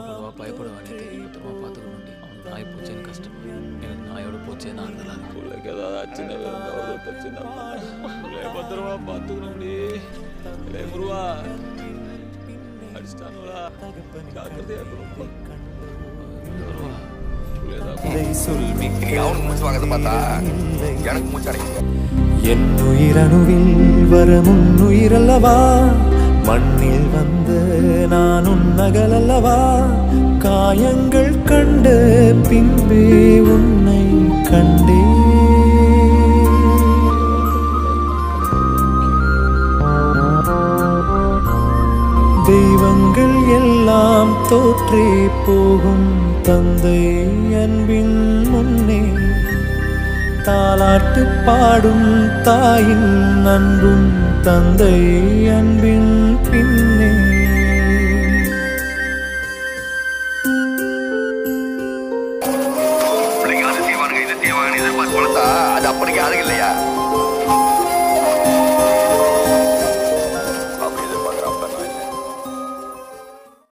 கவலைப்படுவா பயப்படுவா நீ தெரியும் பத்திரமா பார்த்துக்கணும்டி அவனுக்கு நாய் போச்சேன்னு கஷ்டமா எனக்கு நாயோட போச்சேன்னு ஆறுதலாக பிள்ளைக்கு ஏதாவது ஆச்சுன்னா வேறு அவ்வளோ பிரச்சனை பிள்ளைய பத்திரமா பார்த்துக்கணும்டி இல்லை முருவா அடிச்சிட்டானுங்களா ஜாக்கிரதையா இருக்கணும் முருவா இன்னைக்கு அவனுக்கு மூச்சு வாங்கறத பார்த்தா எனக்கு மூச்சு அடைக்கும் என் உயிரணுவில் வரும் உன்னுயிரல்லவா மண்ணில் வந்து நான் உன்னகலல்லவா காயங்கள் கண்ட பின்பே உன்னை கண்டே தெய்வங்கள் எல்லாம் தோற்றே போகும் தந்தை அன்பின் முன்னே தாலாட்டு பாடும் தாயின் அன்பும் தந்தை அன்பின் பின்னே பிள்ளைங்க அது செய்வானுங்க இது செய்வாங்கன்னு எதிர்பார்த்து வளர்த்தா அது அப்படிக்கு யாரும் இல்லையா